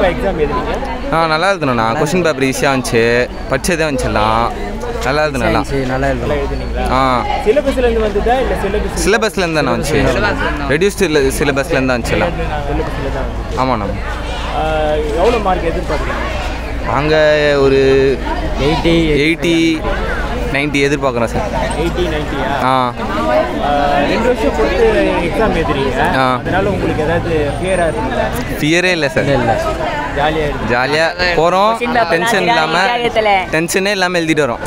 எப்படிப்பா எக்ஸாம் எழுதுனீங்க ஆ நல்லா எழுதுனண்ணா question paper ஈஸியாக இருந்துச்சு படிச்சதே வந்துச்சிடலாம் நல்லா எழுதுனண்ணா நல்லா இருக்கும் நல்லா எழுதுனீங்களா ஆ சிலபஸ்லேருந்து வந்ததா இல்லை சிலபஸ் சிலபஸ்லேருந்து தானே வந்துச்சு ரெடியூஸ்டு சிலபஸ்லேருந்து தான் வந்துச்சுல சிலபஸில் தான் வந்து ஆமாண்ணா எவ்வளோ மார்க் எதிர்பார்க்குறீங்க அங்கே ஒரு எயிட்டி எயிட்டி நைன்ட்டி எதிர்பார்க்குறோம் சார் எயிட்டி நைன்ட்டியா ஆ ரெண்டு வருஷம் பொறுத்து எக்ஸாம் எழுதுறீங்க ஆ. அதனால உங்களுக்கு ஏதாவது கிளியராக இருக்குங்களா ஃபியரே இல்லை சார் இல்லை ஜாலியாக இருக்கு ஜாலியாக போகிறோம் டென்ஷன் இல்லாமல் டென்ஷனே இல்லாமல் எழுதிட்டு வரோம்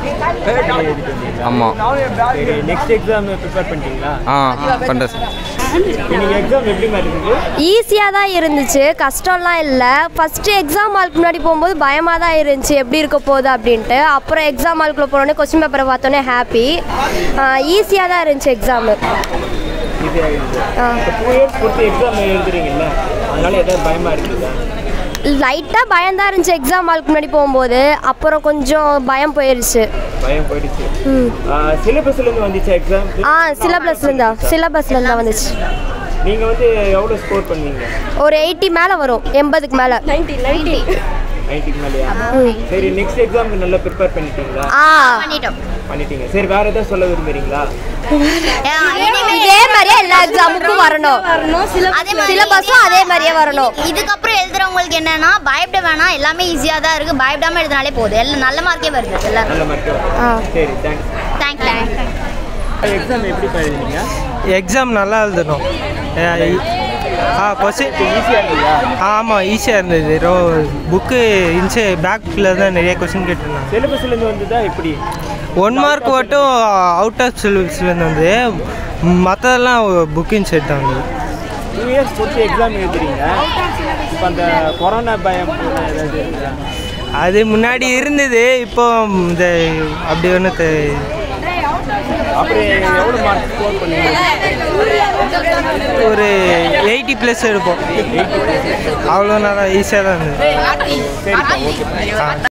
ஆமாம் சரி நெக்ஸ்ட் எக்ஸாம் ப்ரிப்பேர் பண்ணிட்டீங்களா ஆ பண்ணுறேன் சார் இன்னைக்கு எக்ஸாம் எப்படி மாதிரி இருக்குது ஈஸியாக தான் இருந்துச்சு கஷ்டம்லாம் இல்லை ஃபஸ்ட்டு எக்ஸாம் ஹாலுக்கு முன்னாடி போகும்போது பயமாக தான் இருந்துச்சு எப்படி இருக்க போகுது அப்படின்ட்டு அப்புறம் எக்ஸாம் ஹாலுக்குள்ளே போனோடனே கொஸ்டின் பேப்பரை பார்த்தோன்னே ஹாப்பி ஈஸியாக தான் இருந்துச்சு எக்ஸாமு இது இப்போ டூ இயர்ஸ் பொறுத்து எக்ஸாம் எழுதுறீங்கல்ல அதனால ஏதாவது பயமாக இருக்குதா லைட்டாக பயம்தான் இருந்துச்சு எக்ஸாம் ஹாலுக்கு முன்னாடி போகும்போது அப்புறம் கொஞ்சம் பயம் போயிடுச்சு பயம் போயிடுச்சு ம் சிலபஸ்லேருந்து வந்துச்சா எக்ஸாம் ஆ சிலபஸ்லேருந்தா சிலபஸ்லேருந்து தான் வந்துச்சு நீங்கள் வந்து எவ்வளோ ஸ்கோர் பண்ணுவீங்க ஒரு எயிட்டி மேலே வரும் எண்பதுக்கு மேலே நைன்ட்டி நைன்ட்டி நைன்ட்டிக்கு மேலேயா சரி நெக்ஸ்ட் எக்ஸாமுக்கு நல்லா ப்ரிப்பேர் பண்ணிட்டீங்களா ஆ பண்ணிட்டீங்க சரி வேறு ஏதாவது சொல்ல விரும்புறீங்களா இதே மாதிரியே எல்லா எக்ஸாமுக்கும் வரணும் அதே மாதிரி சிலபஸும் அதே மாதிரியே வரணும் இதுக்கப்புறம் எழுதுறவங்களுக்கு என்னன்னா பயப்பட வேணாம் எல்லாமே ஈஸியாக தான் இருக்கு பயப்படாம எழுதினாலே போதும் எல்லாம் நல்ல மார்க்கே வருது எல்லாரும் நல்ல மார்க் ஆ சரி தேங்க்ஸ் தேங்க்யூ எக்ஸாம் எப்படி எழுதுனீங்க எக்ஸாம் நல்லா எழுதணும் ஆ கொஸ்டின் ஈஸியாக இருந்ததா ஆமாம் ஈஸியாக இருந்தது ரோ புக்கு இருந்துச்சு பேக்கில் தான் நிறைய கொஸ்டின் கேட்டிருந்தாங்க சிலபஸ்லேருந்து வந்ததா எப்படி ஒன் மார்க் மட்டும் அவுட் ஆஃப் சிலபஸ்லேருந்து வந்து மற்றதெல்லாம் புக்கிங் செட் தான் வந்தது டூ இயர்ஸ் பொறுத்து எக்ஸாம் எழுதுறீங்க இப்போ அந்த கொரோனா பயம் போல ஏதாவது இருக்குதா அது முன்னாடி இருந்தது இப்போ இந்த அப்படி ஒன்று அப்புறம் எவ்வளோ மார்க் ஸ்கோர் பண்ணுவீங்க ஒரு எயிட்டி ப்ளஸ் எடுப்போம் அவ்வளோ நல்லா ஈஸியாக தான் இருந்தது சரிப்பா ஓகே ஆ